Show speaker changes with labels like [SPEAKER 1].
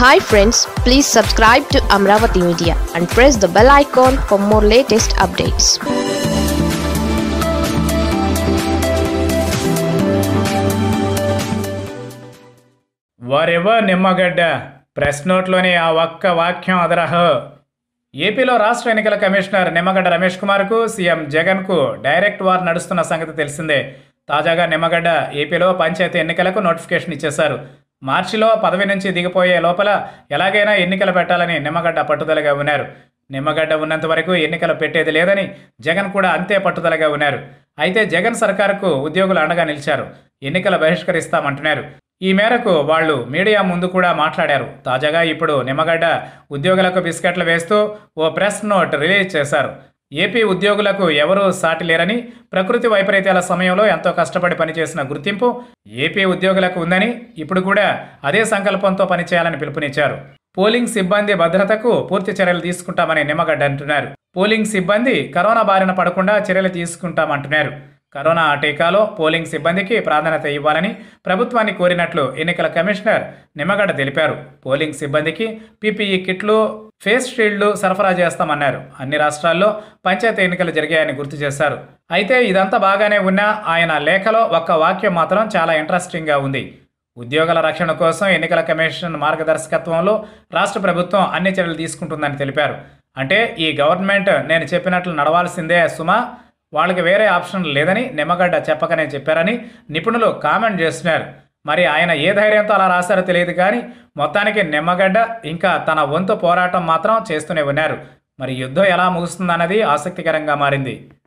[SPEAKER 1] hi friends please subscribe to Amaravati media and press the bell icon for more latest updates
[SPEAKER 2] వరెవ Nimmagadda press నోట్లోని ఆ ఒక్క వాక్యం అదరహ ఏపీలో రాష్ట్ర ఎన్నికల కమిషనర్ నిమ్మగడ్డ రమేష్ కుమార్కు సీఎం జగన్కు డైరెక్ట్ వార్ నడుస్తున్న సంగతి తెలిసిందే తాజాగా నిమ్మగడ్డ ఏపీలో పంచాయతీ ఎన్నికలకు నోటిఫికేషన్ ఇచ్చేశారు మార్చిలో పదవి నుంచి దిగిపోయే లోపల ఎలాగైనా ఎన్నికలు పెట్టాలని నిమ్మగడ్డ పట్టుదలగా ఉన్నారు నిమ్మగడ్డ ఉన్నంత వరకు ఎన్నికలు పెట్టేది లేదని జగన్ కూడా అంతే పట్టుదలగా ఉన్నారు అయితే జగన్ సర్కారుకు ఉద్యోగులు అండగా నిలిచారు ఎన్నికలు బహిష్కరిస్తామంటున్నారు ఈ మేరకు వాళ్ళు మీడియా ముందు కూడా మాట్లాడారు తాజాగా ఇప్పుడు నిమ్మగడ్డ ఉద్యోగులకు బిస్కెట్లు వేస్తూ ఓ ప్రెస్ నోట్ రిలీజ్ చేశారు ఏపీ ఉద్యోగులకు ఎవరూ సాటి లేరని ప్రకృతి వైపరీత్యాల సమయంలో ఎంతో కష్టపడి పనిచేసిన గుర్తింపు ఏపీ ఉద్యోగులకు ఉందని ఇప్పుడు కూడా అదే సంకల్పంతో పనిచేయాలని పిలుపునిచ్చారు పోలింగ్ సిబ్బంది భద్రతకు పూర్తి చర్యలు తీసుకుంటామని నిమ్మగడ్డ అంటున్నారు పోలింగ్ సిబ్బంది కరోనా బారిన పడకుండా చర్యలు తీసుకుంటామంటున్నారు కరోనా టీకాలో పోలింగ్ సిబ్బందికి ప్రాధాన్యత ఇవ్వాలని ప్రభుత్వాన్ని కోరినట్లు ఎన్నికల కమిషనర్ నిమ్మగడ్డ తెలిపారు పోలింగ్ సిబ్బందికి పీపీఈ కిట్లు ఫేస్ షీల్డ్లు సరఫరా చేస్తామన్నారు అన్ని రాష్ట్రాల్లో పంచాయతీ ఎన్నికలు జరిగాయని గుర్తు చేశారు అయితే ఇదంతా బాగానే ఉన్నా ఆయన లేఖలో ఒక్క వాక్యం మాత్రం చాలా ఇంట్రెస్టింగ్గా ఉంది ఉద్యోగుల రక్షణ కోసం ఎన్నికల కమిషన్ మార్గదర్శకత్వంలో రాష్ట్ర ప్రభుత్వం అన్ని చర్యలు తీసుకుంటుందని తెలిపారు అంటే ఈ గవర్నమెంట్ నేను చెప్పినట్లు నడవాల్సిందే సుమా వాళ్ళకి వేరే ఆప్షన్ లేదని నిమ్మగడ్డ చెప్పకనే చెప్పారని నిపుణులు కామెంట్ చేస్తున్నారు మరి ఆయన ఏ ధైర్యంతో అలా రాశారో తెలియదు కానీ మొత్తానికి నిమ్మగడ్డ ఇంకా తన వంతు పోరాటం మాత్రం చేస్తూనే ఉన్నారు మరి యుద్ధం ఎలా ముగుస్తుందన్నది ఆసక్తికరంగా మారింది